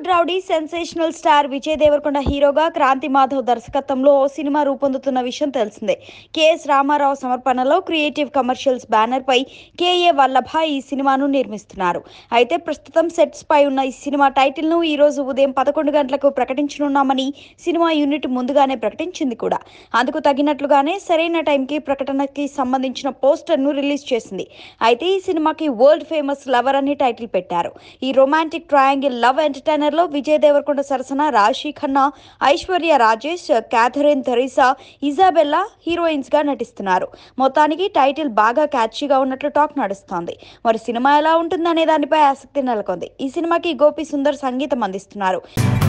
rowdy sensational star Vijay Deverakonda హీరోగా క్రాంతి మాధవ్ దర్శకత్వంలో ఓ cinema రూపొందుతున్న విషయం తెలిసిందే కెఎస్ రామారావు సమర్పణలో క్రియేటివ్ కమర్షియల్స్ బ్యానర్ పై కేఏ వల్లభ ఈ సినిమాను నిర్మిస్తున్నారు అయితే ప్రస్తుతం సెట్స్ పై ఉన్న ఈ సినిమా టైటిల్ ను ఈ రోజు ఉదయం పదకొండు గంటలకు ప్రకటించనున్నామని సినిమా యూనిట్ ముందుగానే ప్రకటించింది కూడా అందుకు తగినట్లుగానే సరైన టైంకి ప్రకటనకి సంబంధించిన పోస్టర్ ను రిలీజ్ చేసింది అయితే ఈ సినిమాకి వరల్డ్ ఫేమస్ లవర్ అని టైటిల్ పెట్టారు ఈ రొమాంటిక్ ట్రయాంగిల్ లవ్ ఎంటర్టైనర్ లో విజయ్ దేవరకొండ సరసన Raashi Khanna Aishwarya Rajesh Catherine Tresa Izabelle heroines గా నటిస్తున్నారు మొత్తానికి టైటిల్ బాగా క్యాచీగా ఉన్నట్లు టాక్ నడుస్తోంది మరి సినిమా ఎలా ఉంటుందనే దానిపై ఆసక్తి నెలకొంది ఈ సినిమాకి గోపి సుందర్ సంగీతం అందిస్తున్నారు